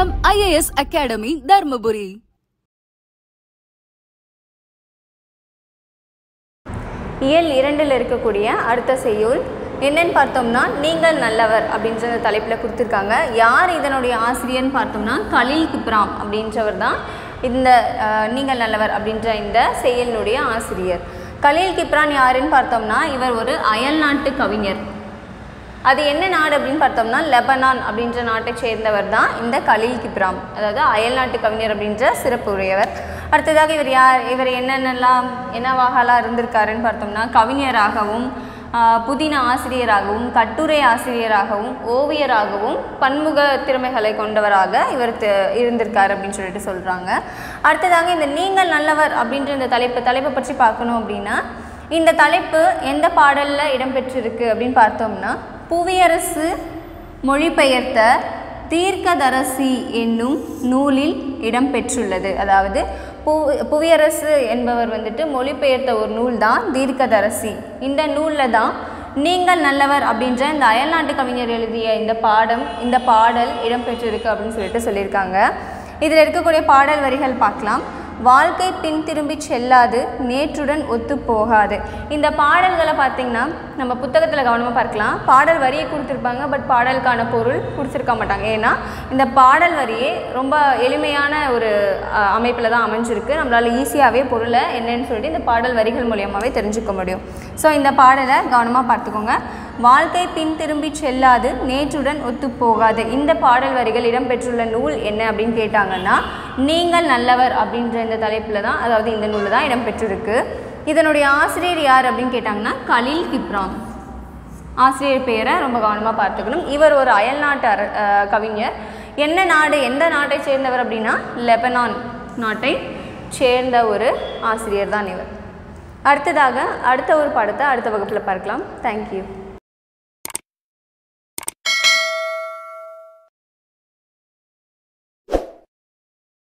M IAS academy Dharmapuri இயல் இரண்டில் இருக்கக்கூடிய அடுத்த செய்யுள் என்னன்னு பார்த்தோம்னா நீங்கள் நல்லவர் அப்படின்ற தலைப்பில் கொடுத்துருக்காங்க யார் இதனுடைய ஆசிரியர்னு பார்த்தோம்னா கலீல் கிப்ராம் அப்படின்றவர் தான் இந்த அஹ், நீங்கள் நல்லவர் அப்படின்ற இந்த செயலினுடைய ஆசிரியர் கலீல் கிப்ரான் யாருன்னு பார்த்தோம்னா இவர் ஒரு அயல்நாட்டு கவிஞர் அது என்ன நாடு அப்படின்னு பார்த்தோம்னா லெபனான் அப்படின்ற நாட்டை சேர்ந்தவர் தான் இந்த கலீல் கிப்ராம் அதாவது அயல்நாட்டு கவிஞர் அப்படின்ற சிறப்பு உடையவர் அடுத்ததாக இவர் யார் இவர் என்னென்னலாம் என்னவாகலாம் இருந்திருக்காருன்னு பார்த்தோம்னா கவிஞராகவும் ஆஹ், புதின ஆசிரியராகவும் கட்டுரை ஆசிரியராகவும் ஓவியராகவும் பன்முக திறமைகளை கொண்டவராக இவர் தி- இருந்திருக்காரு அப்படின்னு சொல்லிட்டு சொல்கிறாங்க அடுத்ததாக இந்த நீங்கள் நல்லவர் அப்படின்ற இந்த தலைப்பு தலைப்பை பற்றி பார்க்கணும் அப்படின்னா இந்த தலைப்பு எந்த பாடலில் இடம்பெற்றிருக்கு அப்படின்னு பார்த்தோம்னா புவியரசு மொழிபெயர்த்த தீர்க்கதரசி என்னும் நூலில் இடம்பெற்றுள்ளது அதாவது பு புவியரசு என்பவர் வந்துட்டு மொழிபெயர்த்த ஒரு நூல் தான் தீர்க்கதரசி இந்த நூலில் தான் நீங்கள் நல்லவர் அப்படின்ற இந்த அயல்நாட்டு கவிஞர் எழுதிய இந்த பாடம் இந்த பாடல் இடம்பெற்றிருக்கு அப்படின்னு சொல்லிட்டு சொல்லியிருக்காங்க இதில் இருக்கக்கூடிய பாடல் வரிகள் பார்க்கலாம் வாழ்க்கை பின் திரும்பி செல்லாது நேற்றுடன் ஒத்து போகாது இந்த பாடல்களை பார்த்திங்கன்னா நம்ம புத்தகத்தில் கவனமாக பார்க்கலாம் பாடல் வரியை கொடுத்துருப்பாங்க பட் பாடலுக்கான பொருள் கொடுத்துருக்க மாட்டாங்க ஏன்னா இந்த பாடல் வரியே ரொம்ப எளிமையான ஒரு அமைப்பில் தான் அமைஞ்சிருக்கு நம்மளால் ஈஸியாகவே பொருளை என்னன்னு சொல்லிட்டு இந்த பாடல் வரிகள் மூலியமாகவே தெரிஞ்சுக்க முடியும் ஸோ இந்த பாடலை கவனமாக பார்த்துக்கோங்க வாழ்க்கை பின் திரும்பி செல்லாது நேற்றுடன் ஒத்து போகாது இந்த பாடல் வரிகள் இடம்பெற்றுள்ள நூல் என்ன அப்படின்னு கேட்டாங்கன்னா நீங்கள் நல்லவர் அப்படின்ற இந்த தலைப்பில் தான் அதாவது இந்த நூலில் தான் இடம்பெற்றிருக்கு இதனுடைய ஆசிரியர் யார் அப்படின்னு கேட்டாங்கன்னா கலீல் கிப்ராம் ஆசிரியர் பெயரை ரொம்ப கவனமாக பார்த்துக்கணும் இவர் ஒரு அயல்நாட்டு அர அஹ் கவிஞர் என்ன நாடு எந்த நாட்டை சேர்ந்தவர் அப்படின்னா லெபனான் நாட்டை சேர்ந்த ஒரு ஆசிரியர் தான் இவர் அடுத்ததாக அடுத்த ஒரு படத்தை அடுத்த வகுப்பில் பார்க்கலாம் தேங்க்யூ